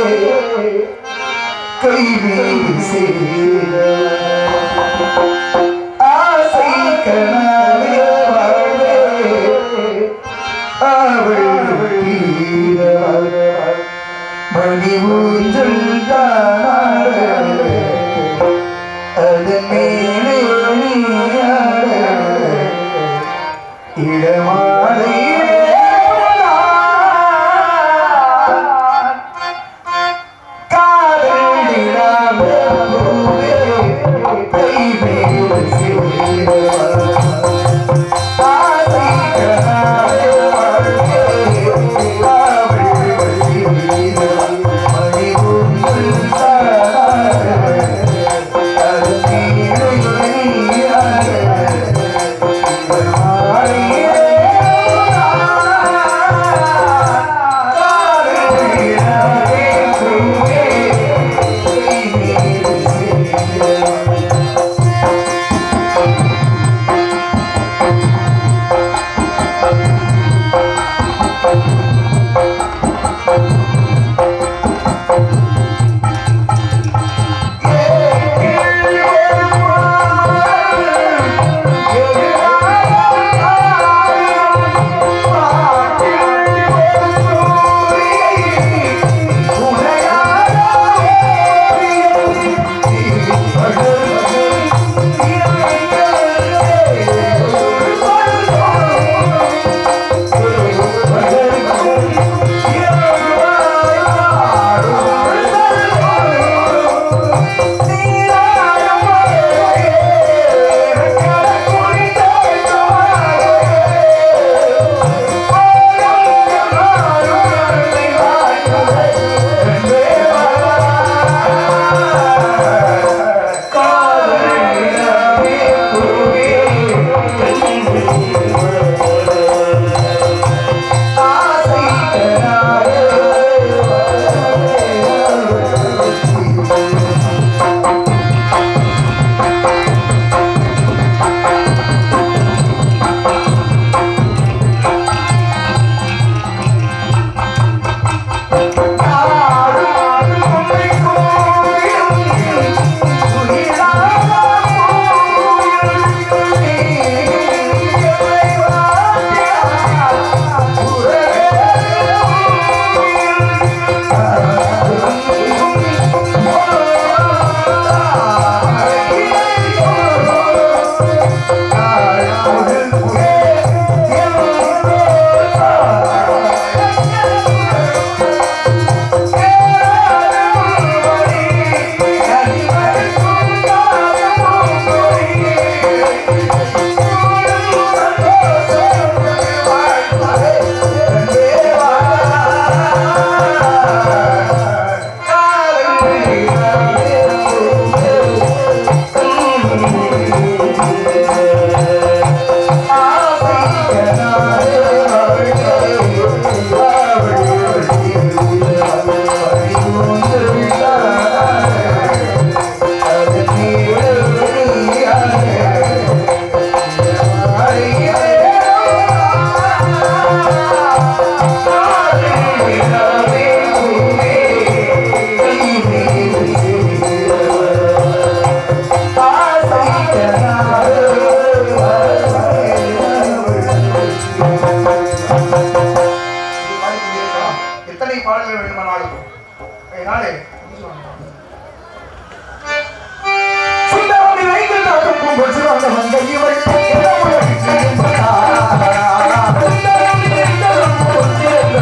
கைவீடு செய்த ஆசை கனவே வாழ்வே அவள் தீர மணி ஊஞ்சல் தானாட அதன் மேலே நீயாட இடமாலையிலே நான் காதல் நிலாவ பூவே கைவேல் செய்தவள். ஆசை கனாவே வாழ்வே அவள் வழியிதழ் மணி ஊஞ்சல் தானாட அதன் மேலே நீயாட எத்தனை பாடல்கள் வேண்டுமானாலும் அதனாலே சுந்தரமணி வைத்து தாக்கும் பூங்கொல் சிறந்தவன் கையிவள் எல்லா உலகிற்கு என்பதா. சுந்தரமணி வைத்து தாக்கும் பூங்கொல் சிறந்தவன்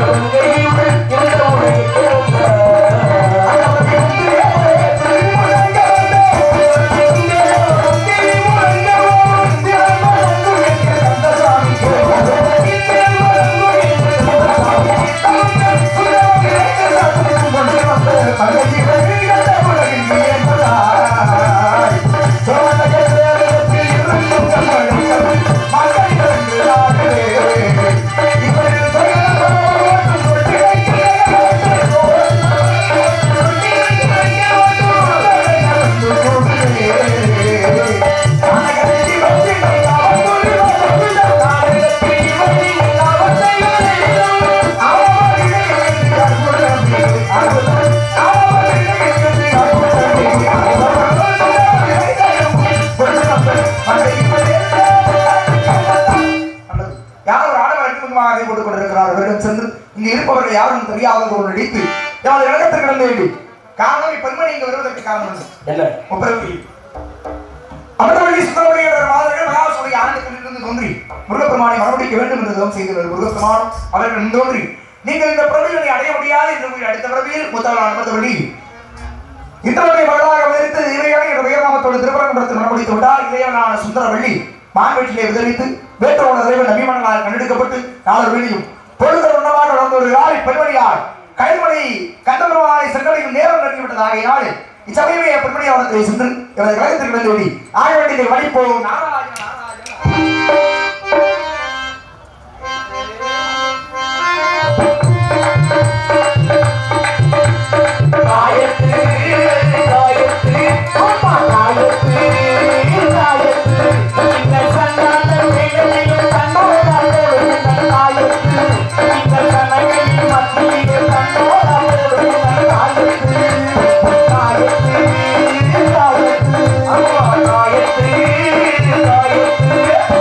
கொண்டிருக்கிறார் அவரிடம் சென்று இங்கு இருப்பவர்கள் யாரும் தெரியாதது ஒரு நடித்து எமது இடத்திற்கு கிடந்த வேண்டி காரணம் இப்பெண்மணி இங்கு வருவதற்கு காரணம் என்ன? என்ன முப்பிறவி அமிர்தவள்ளி சுந்தரவள்ளி என்ற மாதர்கள் மகாசுடைய ஆண்டுகளிலிருந்து தோன்றி முருகப்பெருமானை மறுபடிக்க வேண்டும் என்று தவம் செய்துள்ளது முருகப்பெருமானும் அவர்கள் தோன்றி நீங்கள் இந்த பிரபலியை அடைய முடியாது என்று கூறி அடுத்த பிரபியில் முத்தவளான அமிர்தவள்ளி இத்தவரை மகளாக விதித்து இளையனை என்ற உயர்நாமத்தோடு திருப்பரங்குன்றத்தில் மறுபடித்து விட்டால் இளையவனான சுந்தரவள்ளி மான்வெற்றிலே விதரித்து வேற்றோட தலைவன் நபிமணனால் கண்டெடுக்கப்பட்டு நாலு வெளியும் பொழுது உண்ணமாக வளர்ந்த ஒரு யாழை பெண்மணியால் கயல்மணி கந்தபெருமானை சென்றடையும் நேரம் நெருங்கிவிட்டதாகையினால் இச்சமயமே பெண்மணி அவரத்தை சென்று இவரது கழகத்திற்கு வந்து விடி ஆக வேண்டியதை வழிப்போம் நாராயண நாராயண காயத்து காயத்து அம்மா காயத்து காயத்து இந்த சன்னால வேலையில் கண்ணோடாலோடு காயத்து இந்த சனகையில் மத்தியில் கண்ணோடாலோடு காயத்து காயத்து காயத்து அம்மா காயத்து காயத்து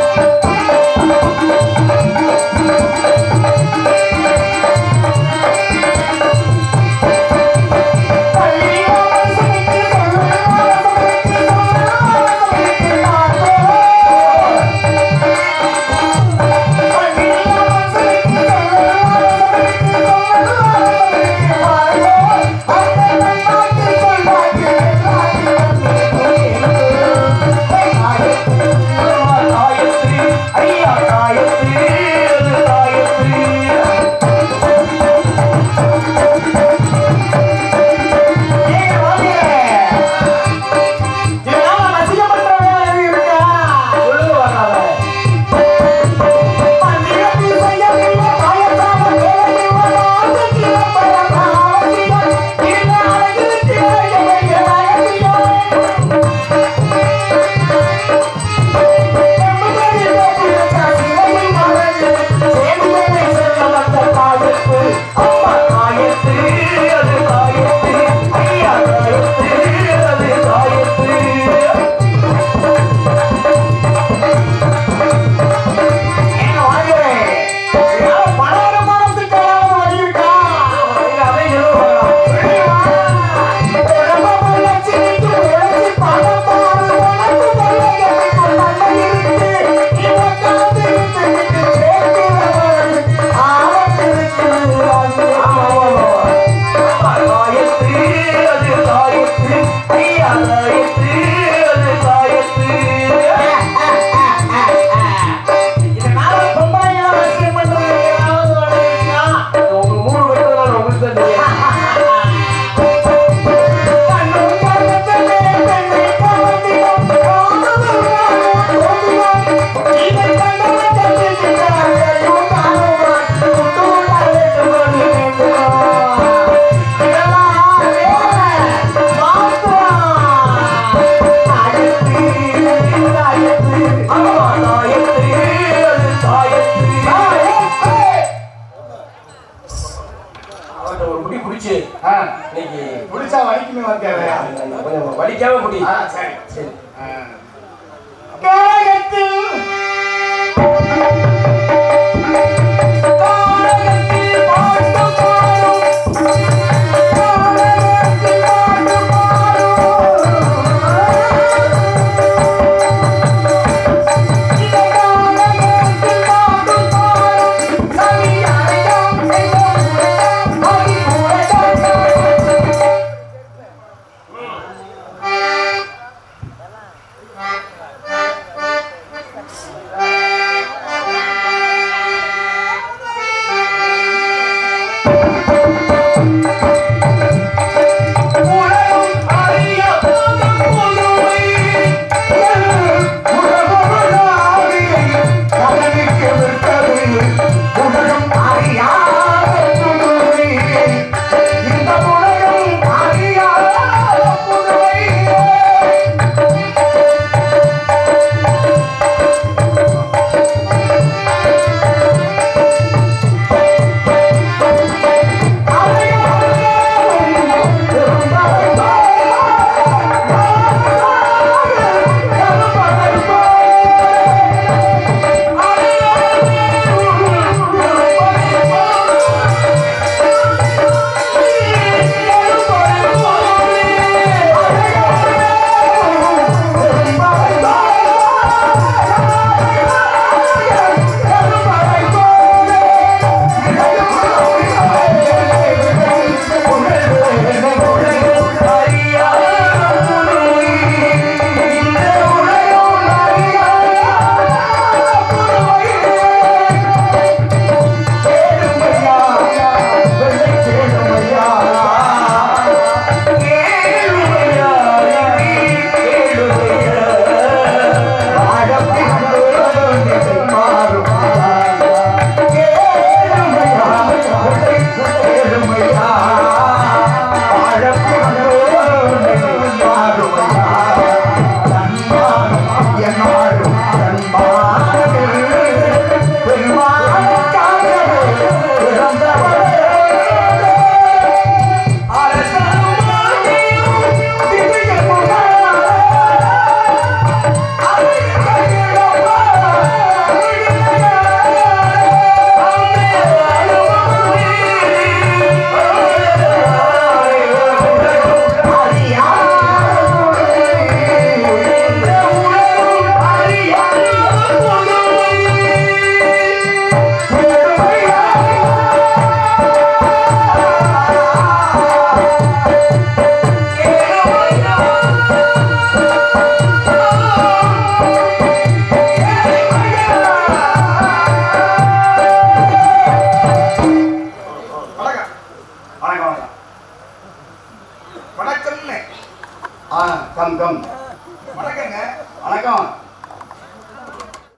ஐயா காயத்ரி காயத்ரி ஏய் வாங்க இதனால ரசிக்கப்பட்ட வேலை இருக்கா சொல்லுங்க வராத மந்திரத்தி செய்யவில்லை காயத்தாம வேலையில்லை ஆசைக்கு பரமாவதிகள் இந்த அழகிற்கு அழகிய அழகியோ இதனால பொம்பளைங்க அவசியம் பண்றது ஏதாவது வளருச்சுன்னா, உங்க மூணு பேர்த்துல நான் உங்களுக்கு தான் தெரியும். கண்ணும் கருத்தலே பெண்ணை கவர்ந்திடும் காதலான கோபியம். இதை கண்டவன் தப்பிக்கிறார்கள் காணுவான் சுட்டுடலிட்டு கொண்டு வேண்டும். இதெல்லாம் வேற மாத்துவான். காயத்ரி, காயத்ரி, அம்மா காயத்ரி, அது காயத்ரி. அவன்கிட்ட ஒரு முடி பிடிச்சு ஆ, இன்னைக்கு புடிச்சா வலிக்குமே வாத்தியாரே. கொஞ்சம் வலிக்காம முடி ஆ, சரி சரி ஆ. காயத்தில் காயத்தில் பாட்டு பாடும் காயத்தில் பாட்டு பாடும் இந்த காயத்தில் பாட்டு பாடும் சரியாயம் எங்கும் உடையாம் அடி உடையாம் உலகம் அறிய போதும் புதுமை கடலுக்கு விட்டது உலகம் அறியாத புதுமை. இந்த உலகம் அறியாத புதுமை. வணக்கம் வணக்கம் வணக்கம் வணக்கம்னு ஆ கம் கம் வணக்கங்க வணக்கம்